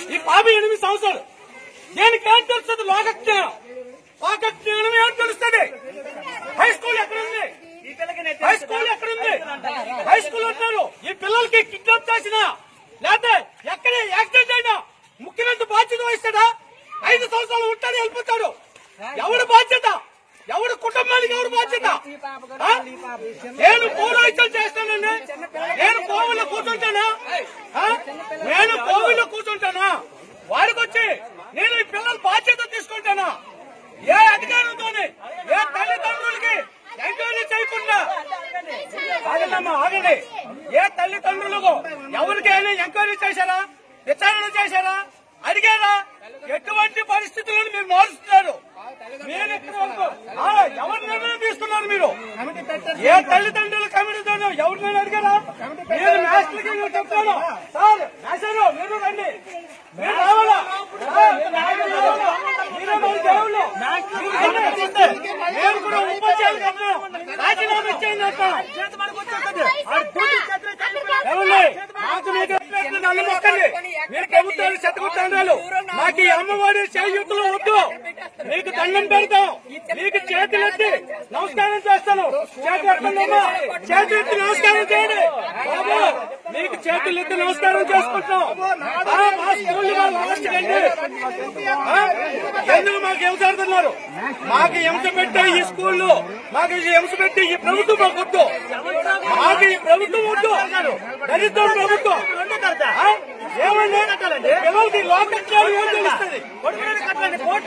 ఈ పాప ఎనిమిది సంవత్సరాలు దేనికి ఏం తెలుస్తుంది లోకజ్ఞానం లోకజ్ఞానం ఏం తెలుస్తుంది హై స్కూల్ ఎక్కడుంది హై స్కూల్ ఎక్కడుంది హై స్కూల్ అంటున్నారు ఈ పిల్లలకి కిడ్నాప్ చేసినా లేకపోతే ఎక్కడ యాక్సిడెంట్ అయినా ముఖ్యమంత్రి బాధ్యత వహిస్తాడా ఐదు సంవత్సరాలు ఉంటాడు వెళ్ళిపోతాడు ఎవడు బాధ్యత ఎవడు కుటుంబానికి ఎవరు బాధ్యత ఆ? నేను పౌరోహిత్యం చేస్తానండి నేను కోవిల్లో కూర్చుంటానా ఆ? నేను కోవిల్లో కూర్చుంటానా వారికి వచ్చి నేను ఈ పిల్లల బాధ్యత తీసుకుంటానా ఏ అధికారంతోనే ఏ తల్లిదండ్రులకి ఎంక్వైరీ చేయకుండా ఆగండమ్మా ఆగండి ఏ తల్లిదండ్రులకు ఎవరికైనా ఎంక్వైరీ చేశారా విచారణ చేశారా అడిగారా ఎటువంటి పరిస్థితులను మీరు మారుస్తున్నారు మీరు ఎక్కడ వరకు ఆ, ఎవరి నిర్ణయం తీసుకున్నారు మీరు ఏ తల్లిదండ్రుల కమిటీతో ఎవరినైనా అడిగారా నేను మాస్టర్కి నేను చెప్తాను సార్ మాస్టర్ మీరు రండి మీరు రావాలా సార్, మీరు రావాలా? మీరే మన దేవుళ్ళు. మీరు గమనించండి. నేను కూడా ఉపాధ్యాయులు కదా రాజీనామా ఇచ్చేయండి అంటాను. ఎవరు? నాకు మీకు ఎట్లా నన్ను మొక్కండి మీరు ప్రభుత్వాలు చెత్తగొట్టాలు మాకు ఈ అమ్మవారి చేయుతులు వద్దు మీకు దండం పెడతాం మీకు చేతులెత్తి నమస్కారం చేస్తాను చేతి ఎత్తండమ్మా చేతి ఎత్తి నమస్కారం చేయండి బాబు మీకు చేతులెత్తి నమస్కారం చేసుకుంటాం ఆ, మా స్కూల్ వాళ్ళు మార్చకండి ఆ? ఎందుకు మాకు హింస పెడుతున్నారు మాకు హింస పెట్టే ఈ స్కూల్లో మాకు ఈ హింస పెట్టే ఈ ప్రభుత్వం మాకు వద్దు మాకు ఈ ప్రభుత్వం వద్దు దరిద్ర ప్రభుత్వం ఆ? ఏమండి పిల్లలకి లోకజ్ఞానం ఏం తెలుస్తుంది